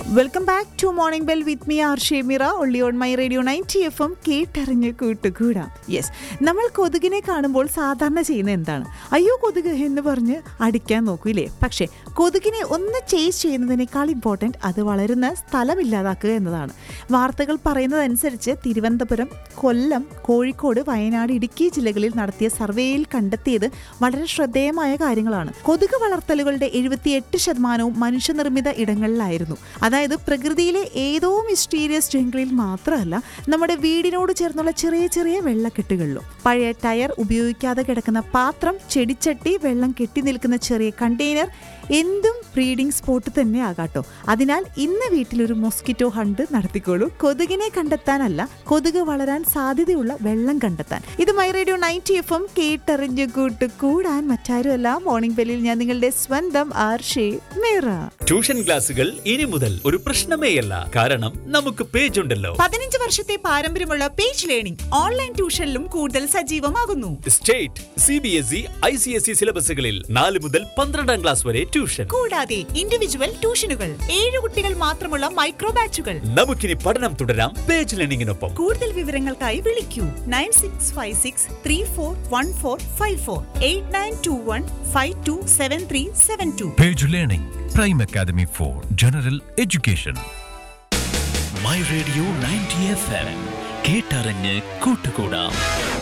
Welcome back to morning bell with me R Shemira only on my radio ninety F M കേട്ടറിഞ്ഞ് കൂട്ടുകൂടാം yes നമ്മൾ കൊതുകിനെ കാണുമ്പോൾ സാധാരണ ചെയ്യുന്ന എന്താണ് അയ്യോ കൊതുക് എന്ന് പറഞ്ഞ് അടിക്കാൻ നോക്കൂലേ പക്ഷേ കൊതുകിനെ ഒന്ന് ചേസ് ചെയ്യുന്നതിനേക്കാൾ ഇമ്പോർട്ടൻറ്റ് അത് വളരുന്ന സ്ഥലമില്ലാതാക്കുക എന്നതാണ് വാർത്തകൾ പറയുന്നതനുസരിച്ച് തിരുവനന്തപുരം കൊല്ലം കോഴിക്കോട് വയനാട് ഇടുക്കി ജില്ലകളിൽ നടത്തിയ സർവേയിൽ കണ്ടെത്തിയത് വളരെ ശ്രദ്ധേയമായ കാര്യങ്ങളാണ് കൊതുക് വളർത്തലുകളുടെ എഴുപത്തിയെട്ട് ശതമാനവും മനുഷ്യനിർമ്മിത ഇടങ്ങളിലായിരുന്നു അതായത് പ്രകൃതിയിലെ ഏതോ മിസ്റ്റീരിയസ് ജംഗിളിൽ മാത്രമല്ല നമ്മുടെ വീടിനോട് ചേർന്നുള്ള ചെറിയ ചെറിയ വെള്ളക്കെട്ടുകളിലും പഴയ ടയർ ഉപയോഗിക്കാതെ കിടക്കുന്ന പാത്രം ചെടിച്ചട്ടി വെള്ളം കെട്ടി നിൽക്കുന്ന ചെറിയ കണ്ടെയ്നർ എന്തും ബ്രീഡിംഗ് സ്പോട്ട് തന്നെ ആകാട്ടോ അതിനാൽ ഇന്ന് വീട്ടിലൊരു മൊസ്കിറ്റോ ഹണ്ട് നടത്തിക്കോളൂ കൊതുകിനെ കണ്ടെത്താനല്ല കൊതുക് വളരാൻ സാധ്യതയുള്ള വെള്ളം കണ്ടെത്താൻ ഇത് my radio ninety F M കേട്ടറിഞ്ഞു കൂട്ട് കൂടാൻ മറ്റാരുമല്ല മോർണിംഗ് ബെല്ലിൽ ഞാൻ നിങ്ങളുടെ സ്വന്തം ആർഷേ മേറ ട്യൂഷൻ ക്ലാസുകൾ ഇനി മുതൽ ഒരു പ്രശ്നമേയല്ല കാരണം നമുക്ക് പേജ് ഉണ്ടല്ലോ പതിനഞ്ച് വർഷത്തെ പാരമ്പര്യമുള്ള പേജ് ലേണിംഗ് ഓൺലൈൻ ട്യൂഷനിലും കൂടുതൽ സജീവമാകുന്നു state C B S E I C S E സിലബസുകളിൽ നാല് മുതൽ പന്ത്രണ്ടാം ക്ലാസ് വരെ ട്യൂഷൻ കൂടാതെ ഇൻഡിവിജ്വൽ ട്യൂഷനുകൾ ഏഴ് കുട്ടികൾ മാത്രമുള്ള മൈക്രോ ബാച്ചുകൾ നമുക്കിനി പഠനം തുടരാം പേജ് ലേണിംഗിനൊപ്പം കൂടുതൽ വിവരങ്ങൾക്കായി വിളിക്കൂ nine six five six three four one four five four eight nine two one five two seven three seven two Page Learning, Prime Academy for General Education. My radio ninety F M കേട്ടറിഞ്ഞ് കൂട്ടുകൂടാം